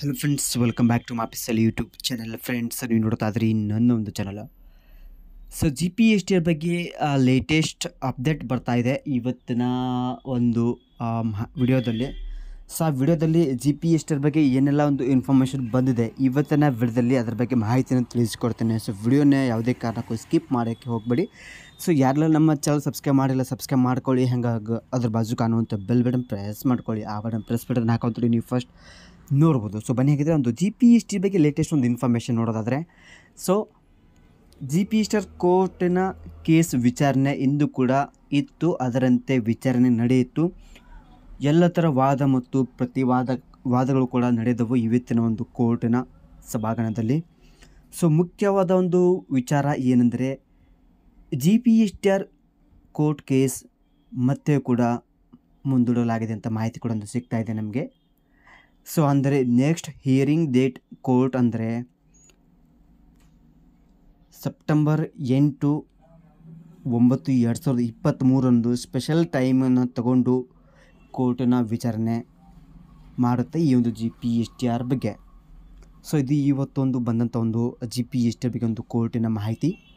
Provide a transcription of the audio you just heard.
hello friends welcome back to ಮಾಪಿಸಲ್ YouTube channel friends ನೀವು ನೋಡ್ತಾ ಇದ್ರಿ ನನ್ನ ಒಂದು channel so G P S T ಬಗ್ಗೆ ಲೇಟೆಸ್ಟ್ ಅಪ್ಡೇಟ್ ಬರ್ತಾ ಇದೆ ಇವತ್ತಿನ ಒಂದು ವಿಡಿಯೋದಲ್ಲಿ ಸೊ ಆ ವಿಡಿಯೋದಲ್ಲಿ ಜಿ ಪಿ ಎಸ್ ಟಿ ಬಗ್ಗೆ ಏನೆಲ್ಲ ಒಂದು ಇನ್ಫಾರ್ಮೇಷನ್ ಬಂದಿದೆ ಇವತ್ತಿನ ವಿಡಿಯೋದಲ್ಲಿ ಅದ್ರ ಬಗ್ಗೆ ಮಾಹಿತಿಯನ್ನು ತಿಳಿಸ್ಕೊಡ್ತೇನೆ ಸೊ ವಿಡಿಯೋನ ಯಾವುದೇ ಕಾರಣಕ್ಕೂ ಸ್ಕಿಪ್ ಮಾಡೋಕ್ಕೆ ಹೋಗಬೇಡಿ ಸೊ ಯಾರೆಲ್ಲ ನಮ್ಮ ಚಾನಲ್ ಸಬ್ಸ್ಕ್ರೈಬ್ ಮಾಡಿಲ್ಲ ಸಬ್ಸ್ಕ್ರೈಬ್ ಮಾಡ್ಕೊಳ್ಳಿ ಹಂಗಾಗಿ ಅದ್ರ ಬಾಜು ಕಾಣುವಂಥ ಬೆಲ್ ಬಟನ್ ಪ್ರೆಸ್ ಮಾಡ್ಕೊಳ್ಳಿ ಆ ಬಟನ್ ಪ್ರೆಸ್ ಬಟನ್ ಹಾಕೊಂತೀರಿ ನೀವು ಫಸ್ಟ್ ನೋಡ್ಬೋದು ಸೊ ಬನ್ನಿ ಹಾಗಿದ್ರೆ ಒಂದು ಜಿ ಪಿ ಎಸ್ ಟಿ ಬಗ್ಗೆ ಲೇಟೆಸ್ಟ್ ಒಂದು ಇನ್ಫಾರ್ಮೇಷನ್ ನೋಡೋದಾದರೆ so G P S T ಕೋರ್ಟಿನ ಕೇಸ್ ವಿಚಾರಣೆ ಇಂದು ಕೂಡ ಇತ್ತು ಅದರಂತೆ ವಿಚಾರಣೆ ನಡೆಯಿತು ಎಲ್ಲ ಥರ ವಾದ ಮತ್ತು ಪ್ರತಿವಾದ ವಾದಗಳು ಕೂಡ ನಡೆದವು ಇವತ್ತಿನ ಒಂದು ಕೋರ್ಟಿನ ಸಭಾಂಗಣದಲ್ಲಿ ಸೊ ಮುಖ್ಯವಾದ ಒಂದು ವಿಚಾರ ಏನೆಂದರೆ G P S T R court case ಮತ್ತೆ ಕೂಡ ಮುಂದೂಡಲಾಗಿದೆ ಅಂತ ಮಾಹಿತಿ ಕೂಡ ಒಂದು ಸಿಗ್ತಾ ಇದೆ ನಮಗೆ ಸೊ ಅಂದರೆ ನೆಕ್ಸ್ಟ್ ಹಿಯರಿಂಗ್ ಡೇಟ್ ಕೋರ್ಟ್ ಅಂದರೆ ಸೆಪ್ಟೆಂಬರ್ ಎಂಟು ಒಂಬತ್ತು ಎರಡು ಸಾವಿರದ ಇಪ್ಪತ್ತ್ಮೂರರಂದು ಸ್ಪೆಷಲ್ ಟೈಮನ್ನು ತಗೊಂಡು ಕೋರ್ಟಿನ ವಿಚಾರಣೆ ಮಾಡುತ್ತೆ ಈ ಒಂದು G P S T R ಬಗ್ಗೆ ಸೊ ಇದು ಇವತ್ತೊಂದು ಬಂದಂಥ ಒಂದು ಜಿ ಪಿ ಎಸ್ ಟಿ ಬಗ್ಗೆ ಒಂದು ಕೋರ್ಟಿನ ಮಾಹಿತಿ